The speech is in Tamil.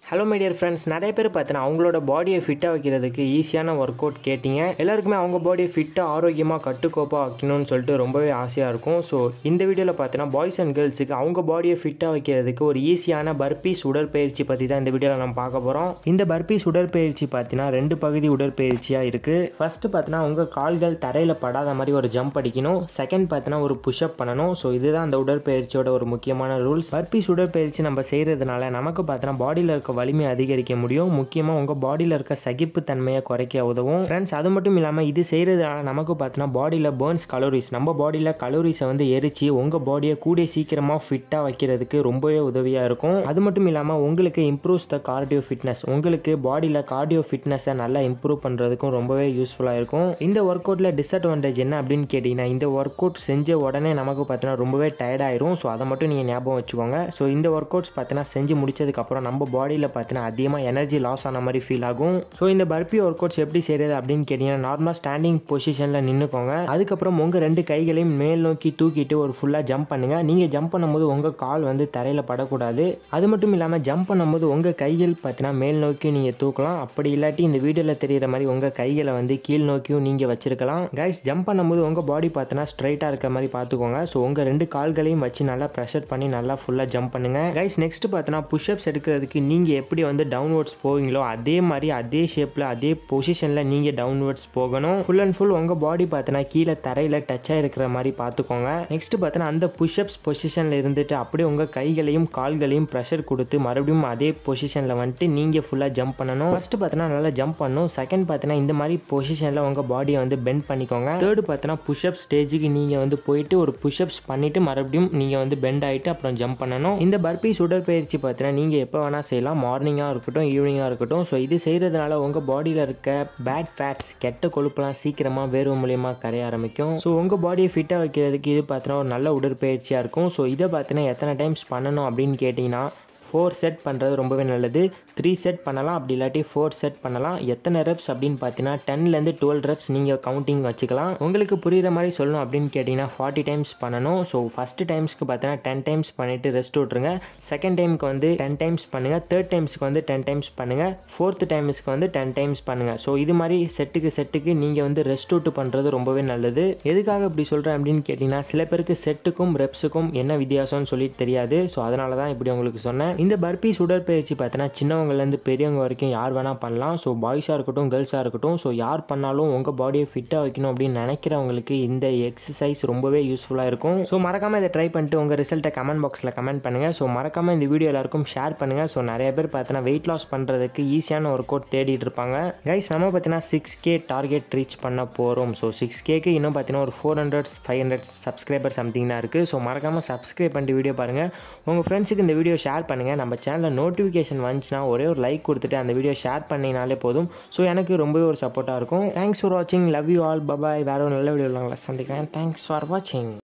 ஹலோ மைடியர் ஃப்ரெண்ட்ஸ் நிறைய பேர் பார்த்தீங்கன்னா அவங்களோட பாடியை ஃபிட்டாக வைக்கிறதுக்கு ஈஸியான ஒர்க் அவுட் கேட்டிங்க எல்லாருக்குமே அவங்க பாடியை ஃபிட்டாக ஆரோக்கியமாக கட்டுக்கோப்பாக வைக்கணும்னு சொல்லிட்டு ரொம்பவே ஆசையாக இருக்கும் ஸோ இந்த வீடியோவில் பார்த்தீங்கன்னா பாய்ஸ் அண்ட் கேர்ள்ஸுக்கு அவங்க பாடியை ஃபிட்டாக வைக்கிறதுக்கு ஒரு ஈஸியான பர்பீஸ் உடற்பயிற்சி பற்றி தான் இந்த வீடியோவில் நம்ம பார்க்க போகிறோம் இந்த பர்பீஸ் உடற்பயிற்சி பார்த்தீங்கன்னா ரெண்டு பகுதி உடற்பயிற்சியாக இருக்குது ஃபஸ்ட்டு பார்த்தீங்கன்னா உங்கள் கால்கள் தரையில் படாத மாதிரி ஒரு ஜம்ப் அடிக்கணும் செகண்ட் பார்த்தீங்கன்னா ஒரு புஷ்அப் பண்ணணும் ஸோ இதுதான் அந்த உடற்பயிற்சியோட ஒரு முக்கியமான ரூல்ஸ் பர்பீஸ் உடற்பயிற்சி நம்ம செய்கிறதுனால நமக்கு பார்த்தீங்கன்னா பாடியில் இருக்க வலிமை அதிகரிக்க முடியும் முக்கியமாக உங்கள் பாடியில் இருக்க சகிப்பு தன்மையை குறைக்க உதவும் ஃப்ரெண்ட்ஸ் அது மட்டும் இல்லாமல் இது செய்கிறதுனால நமக்கு பார்த்தீங்கன்னா பாடியில் பேர்ன்ஸ் கலோரிஸ் நம்ம பாடியில் கலோரிஸை வந்து எரிச்சு உங்கள் பாடியை கூடிய சீக்கிரமாக ஃபிட்டாக வைக்கிறதுக்கு ரொம்பவே உதவியாக இருக்கும் அது மட்டும் இல்லாமல் உங்களுக்கு இம்ப்ரூவ்ஸ் த கார்டியோ ஃபிட்னஸ் உங்களுக்கு பாடியில் கார்டியோ ஃபிட்னஸை நல்லா இம்ப்ரூவ் பண்ணுறதுக்கும் ரொம்பவே யூஸ்ஃபுல்லாக இருக்கும் இந்த ஒர்க் அவுட்டில் டிஸ்அட்வான்டேஜ் என்ன அப்படின்னு கேட்டிங்கன்னா இந்த ஒர்க் அவுட் செஞ்ச உடனே நமக்கு பார்த்தீங்கன்னா ரொம்பவே டயர்ட் ஆயிரும் ஸோ அதை மட்டும் நீங்கள் ஞாபகம் வச்சுக்கோங்க ஸோ இந்த ஒர்க் அவுட்ஸ் பார்த்தீங்கன்னா செஞ்சு முடிச்சதுக்கப்புறம் நம்ம பாடியில் பார்த்தீங்கன்னா அதிகமாக எனர்ஜி லாஸ் ஆன மாதிரி ஃபீல் ஆகும் ஸோ இந்த பர்பி ஒர்க் அவுட்ஸ் எப்படி செய்கிறது அப்படின்னு கேட்டிங்கன்னா நார்மலாக ஸ்டாண்டிங் பொசிஷனில் நின்றுக்கோங்க அதுக்கப்புறம் உங்கள் ரெண்டு கைகளையும் மேல் நோக்கி தூக்கிட்டு ஒரு ஃபுல்லாக ஜம்ப் பண்ணுங்கள் நீங்கள் ஜம்ப் பண்ணும்போது உங்கள் கால் வந்து தரையில் படக்கூடாது அது மட்டும் இல்லாமல் ஜம்ப் பண்ணும்போது உங்கள் கைகள் பார்த்தீங்கன்னா மேல் நோக்கி நீங்கள் தூக்கலாம் அப்படி இல்லாட்டி இந்த வீடியோவில் தெரிகிற மாதிரி உங்கள் கைகளை வந்து கீழ் நோக்கியும் நீங்கள் வச்சிருக்கலாம் கைஸ் ஜம்ப் பண்ணும்போது உங்கள் பாடி பார்த்தீங்கன்னா ஸ்ட்ரைட்டாக இருக்க மாதிரி பார்த்துக்கோங்க ஸோ உங்கள் ரெண்டு கால்களையும் வச்சு நல்லா ப்ரெஷர் பண்ணி நல்லா ஃபுல்லாக ஜம்ப் பண்ணுங்கள் கைஸ் நெக்ஸ்ட் பார்த்தீங்கன்னா புஷ்அப்ஸ் எடுக்கிறதுக்கு நீங்கள் எப்படி வந்து டவுன்வர்ட்ஸ் போவீங்களோ அதே மாதிரி அதே ஷேப்பில் அதே பொசிஷனில் நீங்கள் டவுன்வர்ட்ஸ் போகணும் ஃபுல் அண்ட் ஃபுல் உங்கள் பாடி பார்த்தீங்கன்னா கீழே தரையில் டச் ஆகிருக்கிற மாதிரி பார்த்துக்கோங்க நெக்ஸ்ட் பார்த்தீங்கன்னா அந்த புஷ்அப்ஸ் பொசிஷனில் இருந்துட்டு அப்படியே உங்கள் கைகளையும் கால்களையும் ப்ரெஷர் கொடுத்து மறுபடியும் அதே பொசிஷனில் வந்துட்டு நீங்கள் ஃபுல்லாக ஜம்ப் பண்ணணும் ஃபஸ்ட்டு பார்த்தீங்கன்னா நல்லா ஜம்ப் பண்ணணும் செகண்ட் பார்த்தீங்கன்னா இந்த மாதிரி பொசிஷனில் உங்கள் பாடியை வந்து பெண்ட் பண்ணிக்கோங்க தேர்டு பார்த்தீங்கன்னா புஷ்அப் ஸ்டேஜுக்கு நீங்கள் வந்து போயிட்டு ஒரு புஷ்அப்ஸ் பண்ணிவிட்டு மறுபடியும் நீங்கள் வந்து பெண்ட் ஆகிட்டு அப்புறம் ஜம்ப் பண்ணணும் இந்த பர்பீஸ் உடற்பயிற்சி பார்த்தீங்கன்னா நீங்கள் எப்போ வேணால் செய்யலாம் மார்னிங்காக இருக்கட்டும் ஈவினிங்காக இருக்கட்டும் ஸோ இது செய்கிறதுனால உங்கள் பாடியில் இருக்க பேட் ஃபேட்ஸ் கெட்ட கொழுப்புலாம் சீக்கிரமாக வேர்வை மூலியமாக கரைய ஆரம்பிக்கும் ஸோ உங்கள் பாடியை ஃபிட்டாக வைக்கிறதுக்கு இது பார்த்தீங்கன்னா ஒரு நல்ல உடற்பயிற்சியாக இருக்கும் ஸோ இதை பார்த்தீங்கன்னா எத்தனை டைம்ஸ் பண்ணணும் அப்படின்னு கேட்டிங்கன்னா ஃபோர் செட் பண்ணுறது ரொம்பவே நல்லது த்ரீ செட் பண்ணலாம் அப்படி இல்லாட்டி ஃபோர் செட் பண்ணலாம் எத்தனை ரெப்ஸ் அப்படின்னு பார்த்தீங்கன்னா டென்லேருந்து டுவெல் ரெப்ஸ் நீங்கள் கவுண்டிங் வச்சுக்கலாம் உங்களுக்கு புரிகிற மாதிரி சொல்லணும் அப்படின்னு கேட்டிங்கன்னா ஃபார்ட்டி டைம்ஸ் பண்ணணும் ஸோ ஃபஸ்ட்டு டைம்ஸ்க்கு பார்த்தீங்கன்னா டென் டைம்ஸ் பண்ணிவிட்டு ரெஸ்ட் விட்ருங்க செகண்ட் டைமுக்கு வந்து டென் டைம்ஸ் பண்ணுங்கள் தேர்ட் டைம்ஸ்க்கு வந்து டென் டைம்ஸ் பண்ணுங்கள் ஃபோர்த் டைம்ஸ்க்கு வந்து டென் டைம்ஸ் பண்ணுங்கள் ஸோ இது மாதிரி செட்டுக்கு செட்டுக்கு நீங்கள் வந்து ரெஸ்ட் விட்டு பண்ணுறது ரொம்பவே நல்லது எதுக்காக இப்படி சொல்கிறேன் அப்படின்னு கேட்டிங்கன்னா சில பேருக்கு செட்டுக்கும் ரெப்ஸுக்கும் என்ன வித்தியாசம்னு சொல்லி தெரியாது ஸோ அதனால தான் இப்படி உங்களுக்கு சொன்னேன் இந்த பர்பீஸ் உடற்பயிற்சி பார்த்தீங்கன்னா சின்னவங்கலேருந்து பெரியவங்க வரைக்கும் யார் வேணால் பண்ணலாம் ஸோ பாய்ஸாக இருக்கட்டும் கேர்ள்ஸாக இருக்கட்டும் ஸோ யார் பண்ணாலும் உங்கள் பாடியை ஃபிட்டாக வைக்கணும் அப்படின்னு நினைக்கிறவங்களுக்கு இந்த எக்ஸசைஸ் ரொம்பவே யூஸ்ஃபுல்லாக இருக்கும் ஸோ மறக்காமல் இதை ட்ரை பண்ணிட்டு உங்கள் ரிசல்ட்டை கமெண்ட் பாக்ஸில் கமெண்ட் பண்ணுங்கள் ஸோ மறக்காமல் இந்த வீடியோ எல்லாருக்கும் ஷேர் பண்ணுங்கள் ஸோ நிறைய பேர் பார்த்தீங்கன்னா வெயிட் லாஸ் பண்ணுறதுக்கு ஈஸியான ஒர்க் அவுட் தேடிட்டு இருப்பாங்க கைஸ் நம்ம பார்த்தீங்கன்னா சிக்ஸ் கே டார்கெட் ரீச் பண்ண போகிறோம் ஸோ சிக்ஸ் கேக்கு இன்னும் பார்த்தீங்கன்னா ஒரு four hundred five hundred subscriber something தான் இருக்குது ஸோ மறக்காமல் சப்ஸ்கிரைப் பண்ணிட்டு வீடியோ பாருங்கள் உங்கள் ஃப்ரெண்ட்ஸுக்கு இந்த வீடியோ ஷேர் பண்ணுங்கள் நம்ம சேனலில் நோட்டிஃபிகேஷன் வந்துச்சுன்னா ஒரே ஒரு லைக் கொடுத்துட்டு அந்த வீடியோ ஷேர் பண்ணினாலே போதும் ஸோ எனக்கு ரொம்பவே ஒரு சப்போர்ட்டாக இருக்கும் தேங்க்ஸ் ஃபார் வாட்சிங் லவ் யூ ஆல் பபாய் வேறு ஒரு நல்ல வீடியோ சந்திக்கிறேன் தேங்க்ஸ் ஃபார் வாட்சிங்